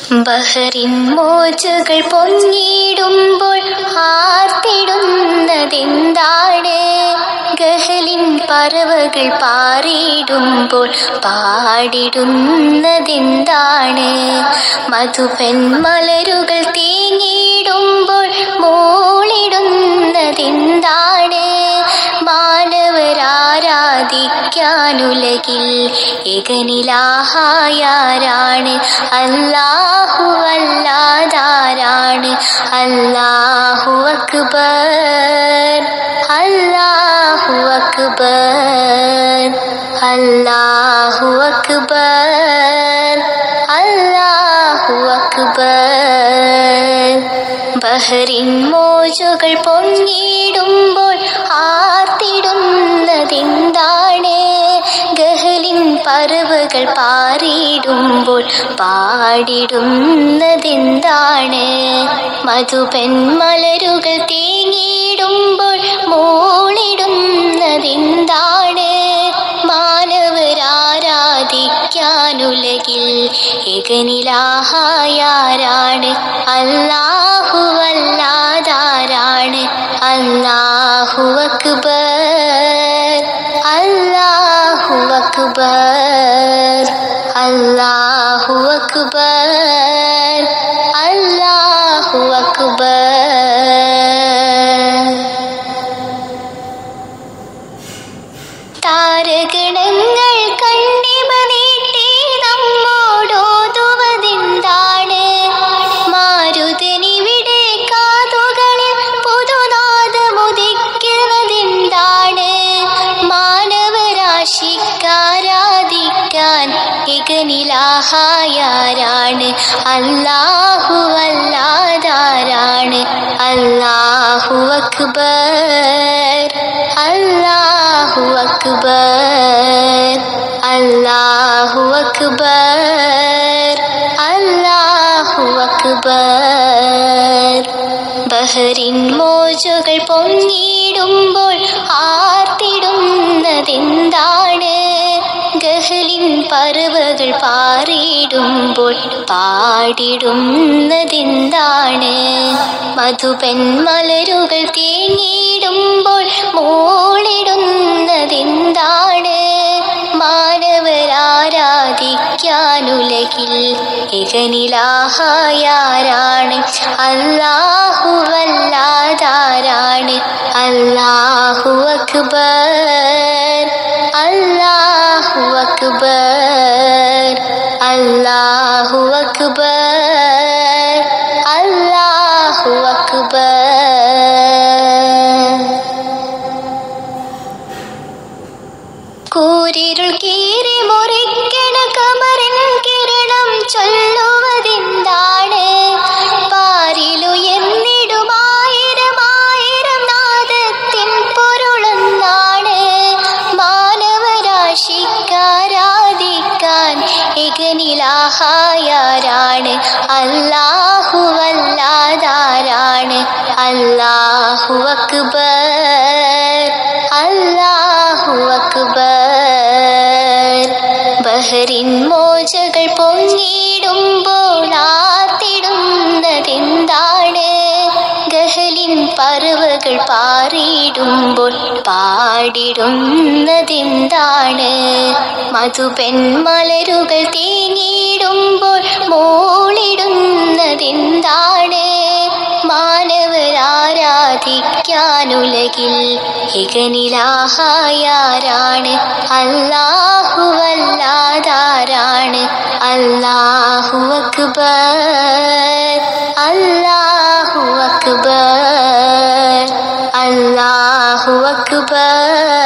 Bahrain മോജകൾ പൊങ്ങിടുമ്പോൾ ആർത്തിടുന്നതെന്താണ് ഗഹലിൻ പറവകൾ പാറിയിടുമ്പോൾ പാടിടുന്നതെന്താണ് മധുപൻ മലരുകൾ തേങ്ങിയിടുമ്പോൾ മോളിടുന്നതെന്താണ് മാനവരാരാധിക്കാനുലകിൽ ഏകനിലാഹായാരാണ് അല്ലാഹു അല്ലാതാരാണ് അല്ലാഹു അക്ബർ അല്ലാഹു അക്ബർ അല്ലാഹു അക്ബർ അല്ലാഹു അക്ബർ ബഹറിൻ മോജുകൾ പൊങ്ങിടുമ്പോൾ ആർത്തിടുന്നതെന്താണ് ഗഹലിൻ പറവകൾ പാറിയിടുമ്പോൾ പാടിടുന്നതെന്താണ് മധുപൻ മലരുകൾ തേങ്ങിയിടുമ്പോൾ മോളിടുന്നതെന്താണ് മാനവരാരാധിക്കാനുലകിൽ ഏകനിലാഹായാരാണ് അല്ലാഹു അല്ലാതാരാണ് അല്ലാഹു അക്ബർ അല്ലാഹു അക്ബർ അല്ലാഹു അക്ബർ അല്ലാഹു അക്ബർ താരഗണങ്ങൾ കണ്ണിമ നീട്ടി നമ്മോടോതുവതെന്താണ് മാരുതനിവിടെ കാതുകളിൽ പുതുനാദമുദിക്കുന്നതെന്താണ് മാനവരാശിക്കാരാധിക്കാൻ ഏകനിലാഹായാരാണ് അല്ലാഹു അല്ലാതാരാണ് അല്ലാഹു അക്ബർ അല്ലാഹു അക്ബർ അല്ലാഹു അക്ബർ അല്ലാഹു അക്ബർ ബഹറിൻ മോജകൾ പൊങ്ങിടുമ്പോൾ ആർത്തിടുന്നതെന്താണ് ഗഹലിൻ പറവകൾ പാറിയിടുമ്പോൾ പാടിടുന്നതെന്താണ് മധുപൻ മലരുകൾ തേങ്ങിയിടുമ്പോൾ മോളിടുന്നതെന്താണ് മാനവരാരാധിക്കാനുലകിൽ ഏകനിലാഹായാരാണ് അല്ലാഹു അല്ലാതാരാണ് അല്ലാഹു അക്ബർ അല്ലാഹു അക്ബർ അല്ലാഹു അക്ബർ അല്ലാഹു അക്ബർ കൂരിരുൾ കീറി മുറിക്കണ കമറിൻ കിരണം ചൊല്ലുവതെന്താണ് പാരിലുയർന്നിടുമായിരം ആയിരം നാദത്തിൻ പൊരുളെന്നാണ് മാനവരാശിക്കാരാധിക്കാൻ ഏകനിലാഹായാരാണ് അല്ലാഹു അല്ലാതാരാണ് അല്ലാഹു അക്ബർ അല്ലാഹു അക്ബർ ബഹറിൻ മോജകൾ പൊങ്ങിടുമ്പോൾ ആർത്തിടുന്നതെന്താണ് ഗഹലിൻ പറവകൾ പാറിയിടുമ്പോൾ പാടിടുന്നതെന്താണ് മധുപെൻ മലരുകൾ തേങ്ങിയിടുമ്പോൾ മോളിടുന്നതെന്താണ് മാനവരാരാധിക്കാനുലകിൽ ഏകനിലാഹായാരാണ് അല്ലാഹു അല്ലാതാരാണ് അല്ലാഹു അക്ബർ അല്ലാഹു അക്ബർ അല്ലാഹു അക്ബർ